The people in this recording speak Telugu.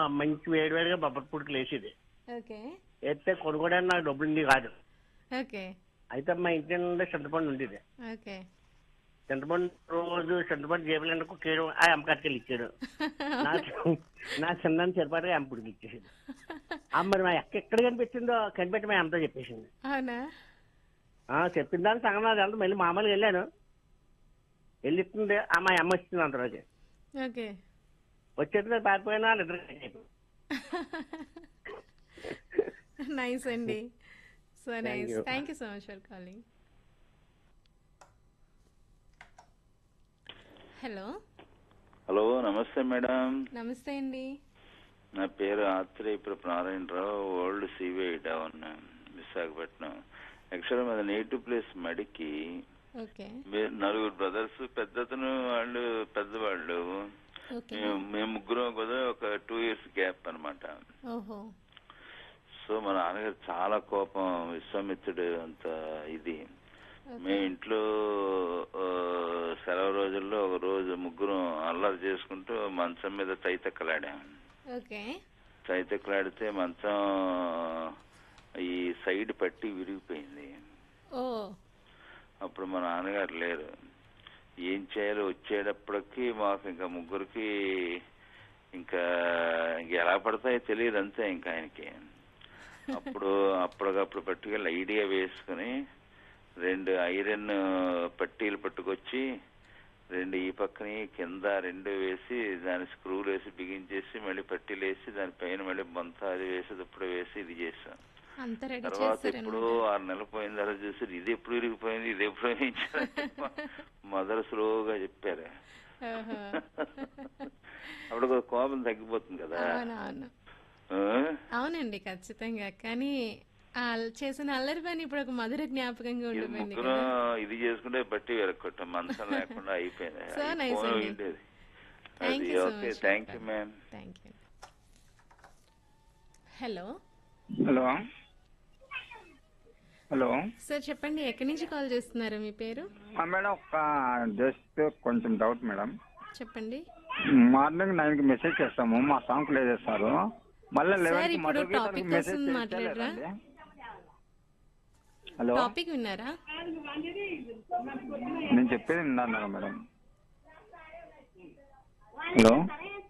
మంచి వేడివేడిగా బొబ్బరి పుడికి లేచేది ఓకే వేస్తే కొనుక్కోవడానికి నాకు డబ్బులు ఉంది కాదు ఓకే అయితే మా ఇంటి నుండి చింతపండు ఉండేది ఓకే చింతపండు రోజు చింతపండు జేబులకు కేడు ఆ అమ్మకారికి ఇచ్చాడు నా నా చిన్న సరిపడగా అమ్మపుడికి ఇచ్చేసాడు ఆ మరి మా ఎక్క ఎక్కడ కనిపించిందో కనిపెట్టి మా అమ్మతో చెప్పేసింది అవునా ఆ, చెప్పిన దాని సంగతి అది అంతా మళ్ళీ మామూలుగా వెళ్ళాను వెళ్ళి ఇస్తుంది ఆ మా అమ్మ ఇస్తుంది అంత రోజు ఓకే వచ్చేది పారిపోయినా నిద్ర అయిపోయింది నైస్ అండి so nice you. Thank you so much for calling hello hello నమస్తే మేడం నమస్తే అండి నా పేరు Atreyapurapu Narayanarao old CBI down Visakhapatnam యాక్చువల్గా మాది నేటివ్ ప్లేస్ మడికి ఓకే మే- నలుగురు బ్రదర్స్ పెద్దతను వాళ్ళు పెద్దవాళ్ళు ఓకే మేము మేము ముగ్గురం కూడా ఒక టూ ఇయర్స్ గ్యాప్ అన్నమాట ఓహో సో మా నాన్నగారు చాలా కోపం విశ్వామిత్రుడు అంత ఇది మేము ఇంట్లో ఆ, సెలవు రోజుల్లో ఒక రోజు ముగ్గురం అల్లరి చేసుకుంటూ మంచం మీద తైతక్కలాడాం ఓకే తైతక్కలాడితే మంచం ఈ సైడ్ పట్టి విరిగిపోయింది ఓ అప్పుడు మా నాన్నగారు లేరు ఏం చేయాలో వచ్చేటప్పటికి మాకు ఇంకా ముగ్గురికి ఇంకా ఇంక ఎలా పడతాయో తెలియదు అంతే ఇంకా ఆయనకి అప్పుడు అప్పటికప్పుడు పట్టుకెళ్ళి ఐడియా వేసుకుని రెండు ఐరన్ పట్టీలు పట్టుకొచ్చి రెండు ఈ పక్కని కింద రెండు వేసి దాని స్క్రూలు వేసి బిగించేసి మళ్ళీ పట్టీలు వేసి దాని పైన మళ్ళీ బొంత అది వేసి ఇప్పుడు వేసి ఇది చేసాం అంత రెడీ తర్వాత చేశారు ఎప్పుడు ఆరు నెలలు పోయిన తర్వాత చూసి ఇది ఎప్పుడు ఇరిగిపోయింది ఇది ఎప్పుడు మదర్ స్లోగా చెప్పారు అప్పుడు ఒక కోపం తగ్గిపోతుంది కదా అవునవును ఆ? అవునండి ఖచ్చితంగా కానీ ఆ అల్- చేసిన అల్లరి పని ఇప్పుడు ఒక మధుర జ్ఞాపకంగా ఇది ఉండిపోయింది ముగ్గురం కదా ఇది చేసుకుంటే బట్టి వెరక్కొట్టాం మంచం లేకుండా అయిపోయింది So nice అయిపోయి అండి. ఉండేది థ్యాంక్ అది you so okay much thank you ma'am thank you hello hello hello sir చెప్పండి ఎక్కడి నుంచి కాల్ చేస్తున్నారు మీ పేరు ఆ, మేడం ఒక జస్ట్ కొంచెం డౌట్ మేడం చెప్పండి మార్నింగ్ నైన్ కి మెసేజ్ చేస్తాము మా సాంగ్ ప్లే చేస్తారు మళ్ళీ సార్, లెవెన్ కి ఇప్పుడు మధుకి topic తనకి మెసేజ్ కోసం మాట్లాడరా? చేయలేదండి. హలో టాపిక్ విన్నారా నేను చెప్పేది విన్నాను మేడం హలో